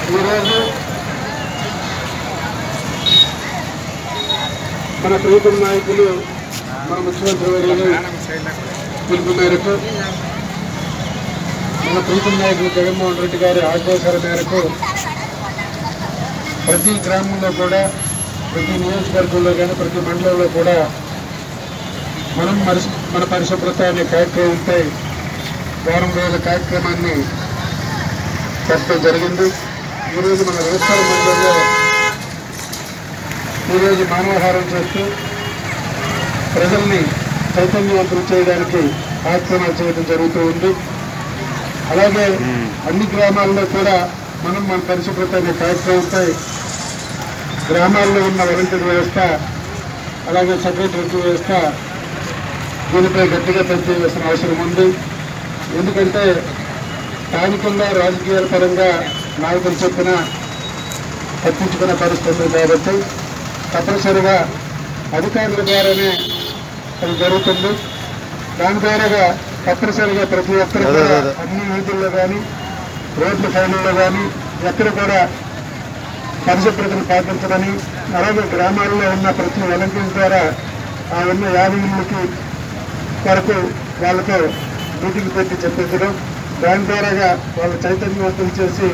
ఈరోజు మన ప్రీతం నాయకులు మన ముఖ్యమంత్రి వర్యులు పిలుపు మేరకు మన ప్రీతం నాయకులు జగన్మోహన్ రెడ్డి గారి ఆదేశాల మేరకు ప్రతి గ్రామంలో కూడా ప్రతి నియోజకవర్గంలో కానీ ప్రతి మండలంలో కూడా మనం మరిశ మన పరిశుభ్రత అనే కార్యక్రమంపై వారం రోజుల కార్యక్రమాన్ని పెట్టడం జరిగింది ఈరోజు మన వ్యవసాయ మండలంలో ఈరోజు మానవహారం చేస్తూ ప్రజల్ని చైతన్యవంతులు చేయడానికి కార్యక్రమాలు చేయడం జరుగుతూ ఉంది అలాగే అన్ని గ్రామాల్లో కూడా మనం మన పరిశుభ్రత అనే కార్యక్రమంపై గ్రామాల్లో ఉన్న వాలంటీర్ వ్యవస్థ అలాగే సెక్రటరీ వ్యవస్థ దీనిపై గట్టిగా పనిచేయవలసిన అవసరం ఉంది ఎందుకంటే స్థానికంగా రాజకీయాల పరంగా నాయకులు చెప్పిన పట్టించుకునే పరిస్థితి ఉంది కాబట్టి తప్పనిసరిగా అధికారుల ద్వారానే అది జరుగుతుంది దాని ద్వారాగా తప్పనిసరిగా ప్రతి ఒక్కరు కూడా అన్ని వీధుల్లో కానీ రోడ్ల సైడ్లలో కానీ ఎక్కడ కూడా పరిశుభ్రతను పాటించడని అలాగే గ్రామాల్లో ఉన్న ప్రతి వాలంటీర్ ద్వారా ఆ ఉన్న యాభై ఇళ్ళకి వరకు వాళ్ళతో మీటింగ్ పెట్టి చెప్పించడం దాని ద్వారాగా వాళ్ళ చైతన్యవంతులు చేసి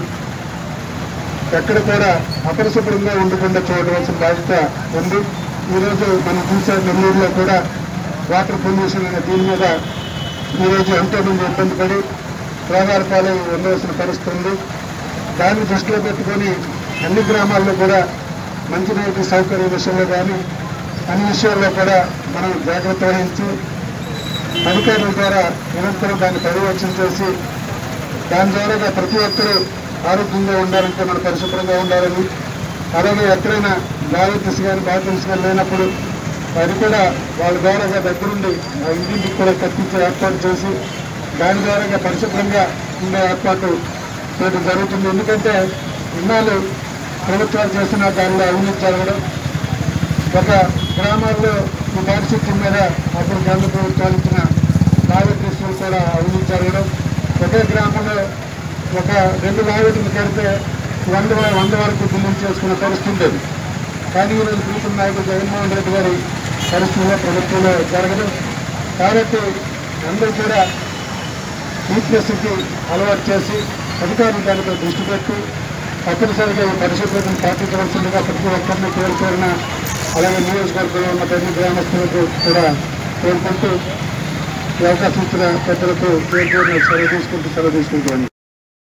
ఎక్కడ కూడా అపరిశుభ్రంగా ఉండకుండా చూడవలసిన బాధ్యత ఉంది ఈరోజు మనం చూసే నెల్లూరులో కూడా వాటర్ పొల్యూషన్ అనే దీని మీద ఈరోజు ఎంతో మంది ఇబ్బంది పడి రోగాల పాలై ఉండవలసిన పరిస్థితి ఉంది దాన్ని దృష్టిలో పెట్టుకొని అన్ని గ్రామాల్లో కూడా మంచినీటి సౌకర్య విషయంలో కానీ అన్ని విషయాల్లో కూడా మనం జాగ్రత్త వహించి అధికారుల ద్వారా నిరంతరం దాన్ని పర్యవేక్షణ చేసి దాని ద్వారా ప్రతి ఒక్కరూ ఆరోగ్యంగా ఉండాలంటే మనం పరిశుభ్రంగా ఉండాలని అలాగే ఎక్కడైనా డయాబెటీస్ కానీ డయాబెటీస్ కానీ లేనప్పుడు అది కూడా వాళ్ళ ద్వారా దగ్గరుండి ఆ ఇంటింటికి కూడా కట్టించే ఏర్పాటు చేసి దాని ద్వారా పరిశుభ్రంగా ఉండే ఏర్పాటు చేయడం జరుగుతుంది ఎందుకంటే ఇన్నాళ్ళు ప్రభుత్వాలు చేసిన దానిలో అవినీతి జరగడం ఒక గ్రామాల్లో ఈ పారిశుద్ధ్యం మీద అప్పుడు కేంద్ర ప్రభుత్వాలు ఇచ్చిన లాభకృష్ణులు కూడా అవినీతి జరగడం ఒకే గ్రామంలో ఒక రెండు లాభకులు కడితే వంద వ- వంద వరకు బిల్లులు చేసుకునే పరిస్థితి ఉండేది కానీ ఈరోజు ప్రీతం నాయకుడు జగన్మోహన్ రెడ్డి గారి పరిస్థితుల్లో ప్రభుత్వంలో జరగదు కాబట్టి అందరూ కూడా నీట్నెస్కి అలవాటు చేసి అధికారులు దానిపై దృష్టి పెట్టి తప్పనిసరిగా ఈ పరిశుభ్రతను పాటించవలసిందిగా ప్రతి ఒక్కరిని కోరుకోరిన అలాగే నియోజకవర్గంలో ఉన్న ప్రతి గ్రామస్తులకు కూడా కోరుకుంటూ ఈ అవకాశం ఇచ్చిన పెద్దలకు పేరు పేరున సెలవు తీసుకుంటూ సెలవు తీసుకుంటాను